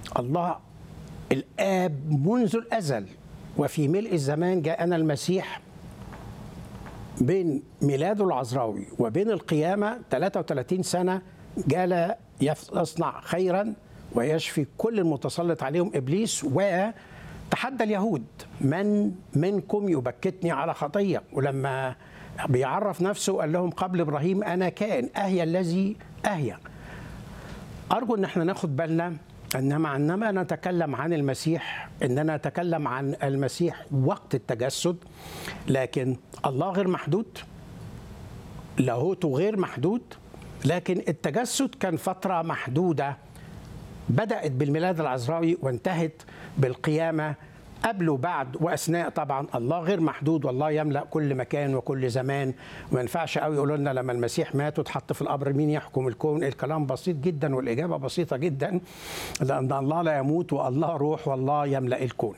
الله الآب منذ الأزل وفي ملء الزمان جاءنا المسيح بين ميلاده العذراوي وبين القيامة 33 سنة جال يصنع خيرا ويشفي كل المتسلط عليهم إبليس وتحدى اليهود من منكم يبكتني على خطية ولما بيعرف نفسه قال لهم قبل إبراهيم أنا كائن أهيا الذي أهيا أرجو أن احنا ناخد بالنا انما عندما نتكلم عن المسيح اننا نتكلم عن المسيح وقت التجسد لكن الله غير محدود لاهوته غير محدود لكن التجسد كان فتره محدوده بدات بالميلاد العذراوي وانتهت بالقيامه قبل وبعد واثناء طبعا الله غير محدود والله يملا كل مكان وكل زمان وما ينفعش قوي يقولوا لنا لما المسيح مات واتحط في القبر مين يحكم الكون الكلام بسيط جدا والاجابه بسيطه جدا لان الله لا يموت والله روح والله يملا الكون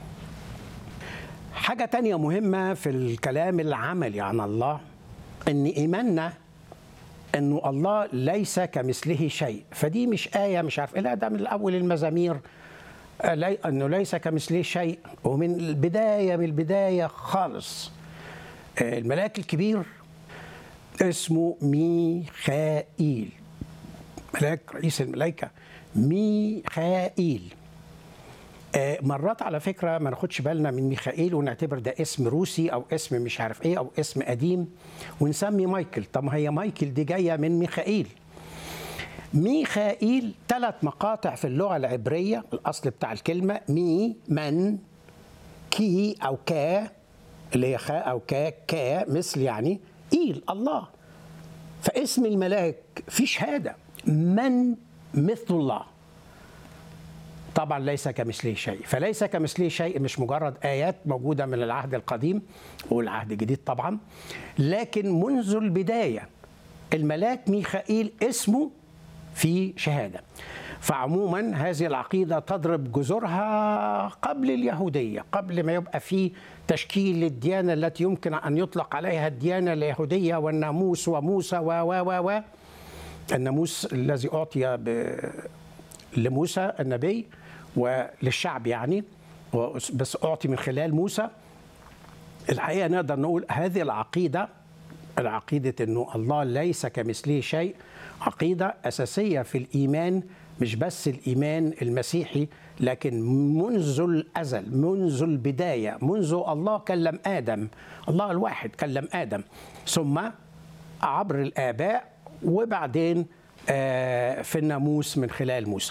حاجه تانية مهمه في الكلام العملي عن الله ان ايماننا انه الله ليس كمثله شيء فدي مش ايه مش عارف ايه لا ده من الاول المزامير لي انه ليس كمثله شيء ومن البدايه من البدايه خالص الملاك الكبير اسمه ميخائيل ملاك رئيس الملائكه ميخائيل مرات على فكره ما ناخدش بالنا من ميخائيل ونعتبر ده اسم روسي او اسم مش عارف ايه او اسم قديم ونسمي مايكل طب ما هي مايكل دي جايه من ميخائيل ميخائيل ثلاث مقاطع في اللغة العبرية الأصل بتاع الكلمة مي من كي أو كا اللي هي خاء أو كا كا مثل يعني إيل الله فاسم الملاك في شهادة من مثل الله طبعا ليس كمثله شيء فليس كمثله شيء مش مجرد آيات موجودة من العهد القديم والعهد الجديد طبعا لكن منذ البداية الملاك ميخائيل اسمه في شهاده. فعموما هذه العقيده تضرب جذورها قبل اليهوديه، قبل ما يبقى في تشكيل للديانه التي يمكن ان يطلق عليها الديانه اليهوديه والناموس وموسى و و و و الناموس الذي اعطي ب... لموسى النبي وللشعب يعني بس اعطي من خلال موسى الحقيقه نقدر نقول هذه العقيده العقيده انه الله ليس كمثله شيء عقيدة أساسية في الإيمان مش بس الإيمان المسيحي لكن منذ الأزل منذ البداية منذ الله كلم آدم الله الواحد كلم آدم ثم عبر الآباء وبعدين في الناموس من خلال موسى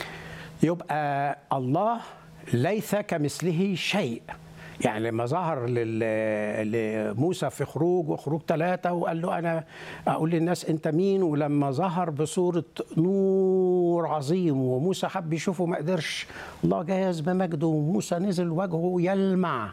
يبقى الله ليس كمثله شيء يعني لما ظهر لموسى في خروج وخروج ثلاثة وقال له أنا أقول للناس أنت مين ولما ظهر بصورة نور عظيم وموسى حب يشوفه ما قدرش الله جاز بمجده وموسى نزل وجهه يلمع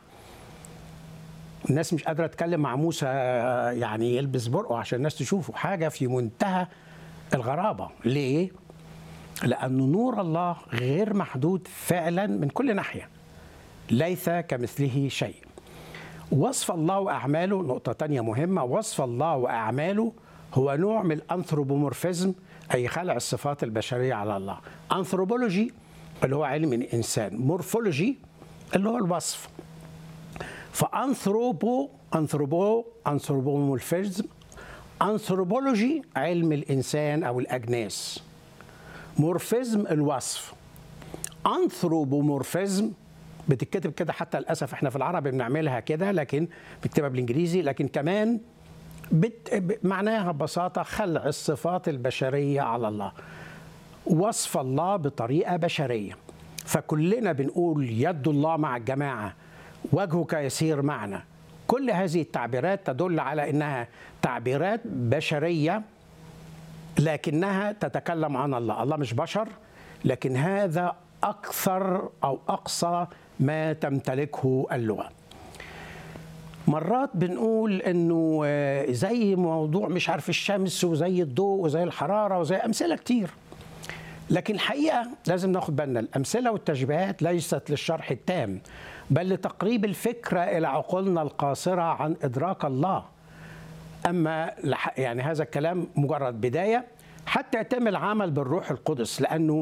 الناس مش قادرة تتكلم مع موسى يعني يلبس برقه عشان الناس تشوفه حاجة في منتهى الغرابة ليه؟ لأن نور الله غير محدود فعلا من كل ناحية ليس كمثله شيء وصف الله وأعماله نقطة تانية مهمة وصف الله وأعماله هو نوع من الأنثروبومورفيزم أي خلع الصفات البشرية على الله أنثروبولوجي اللي هو علم الإنسان مورفولوجي اللي هو الوصف فأنثروبو أنثروبو أنثروبومورفيزم أنثروبولوجي علم الإنسان أو الأجناس مورفيزم الوصف أنثروبومورفيزم بتتكتب كده حتى للاسف احنا في العربي بنعملها كده لكن بنكتبها بالانجليزي لكن كمان بت... معناها ببساطه خلع الصفات البشريه على الله وصف الله بطريقه بشريه فكلنا بنقول يد الله مع الجماعه وجهك يسير معنا كل هذه التعبيرات تدل على انها تعبيرات بشريه لكنها تتكلم عن الله الله مش بشر لكن هذا اكثر او اقصى ما تمتلكه اللغه مرات بنقول انه زي موضوع مش عارف الشمس وزي الضوء وزي الحراره وزي امثله كتير لكن الحقيقه لازم ناخد بالنا الامثله والتشبيهات ليست للشرح التام بل لتقريب الفكره الى عقولنا القاصره عن ادراك الله اما يعني هذا الكلام مجرد بدايه حتى يتم العمل بالروح القدس لانه